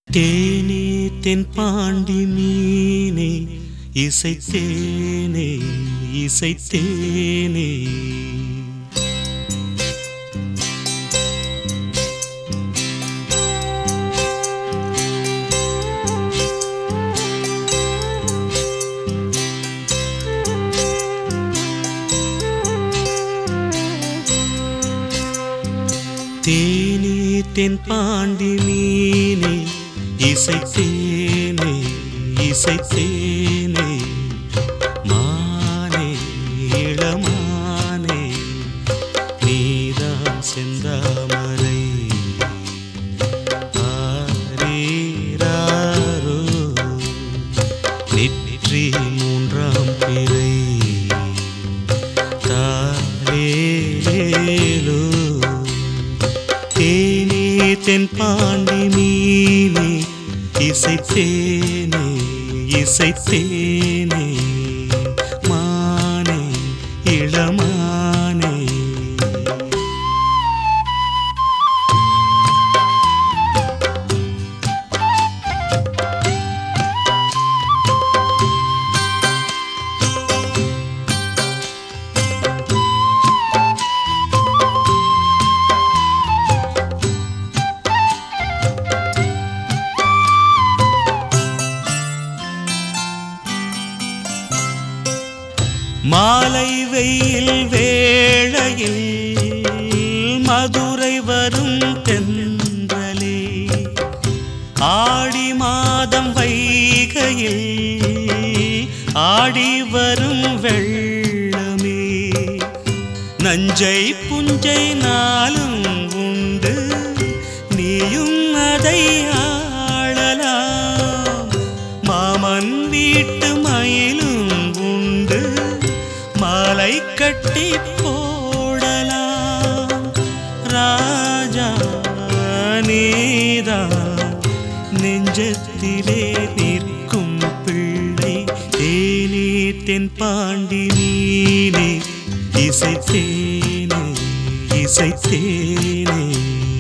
தேனே தென் பாண்டி மீனே இசைத்தேனே இசைத்தேனே தேனே தென் பாண்டி மீனே இசைத்தேனே இசைத்தேனே மானே இளமானே நீதான் செந்தாமரை ஆரீராரோ நெற்றி மூன்றாம் பிறை தாலேலேலோ தேனே தென் பாண்டி மீனே இசைத்தேனே இசைத்தேனே மானே இளமானே மாலை வெயில் வேளையில் மதுரை வரும் தென்றலே ஆடி மாதம் வைகையில் ஆடி வரும் வெள்ளமே நஞ்சை புஞ்சை நாளும் உண்டு நீயும் அதை ஆளலாம் மாமன் வீட்டு மயிலும் உண்டு மாலை கட்டி போடலாம் ராஜா நீதான் நெஞ்சத்திலே நிற்கும் பிள்ளை தேனே தென் பாண்டி நீனே இசைத்தேனே இசைத்தேனே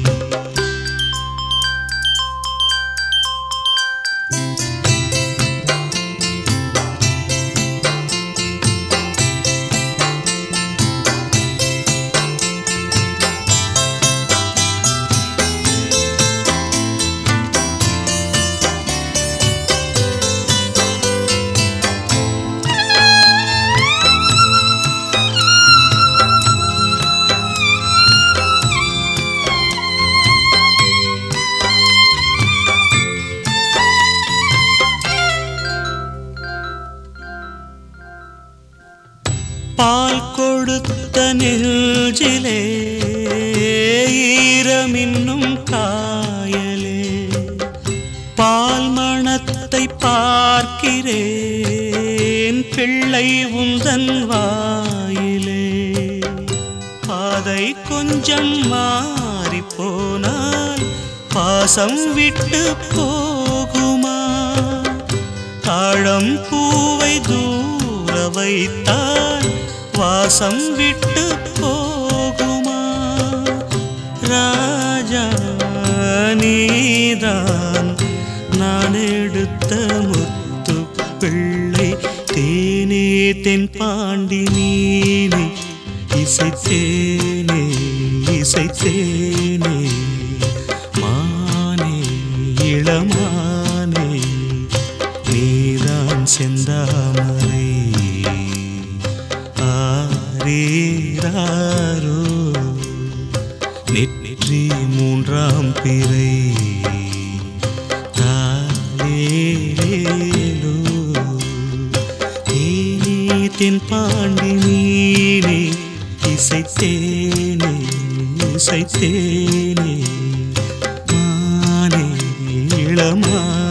பால் கொடுத்த நெஞ்சிலே ஈரமின்னும் காயலே பால் மணத்தை பார்க்கிறேன் பிள்ளை உந்தன் வாயிலே பாதை கொஞ்சம் மாறி போனால் பாசம் விட்டு போகுமா தாழம் பூவை தூர வைத்தால் வாசம் விட்டு போகுமா ராஜா நீதான் நான் எடுத்த முத்து பிள்ளை தேனே தென் பாண்டி நீனே இசைத்தேனே இசைத்தேனே மானே இளமானே நீதான் செந்தாமரை ஆரீராரோ நெற்றி மூன்றாம் பிறை தாலேலேலோ தேனே தென் பாண்டி நீனே இசைத்தேனே இசைத்தேனே மானே இளமா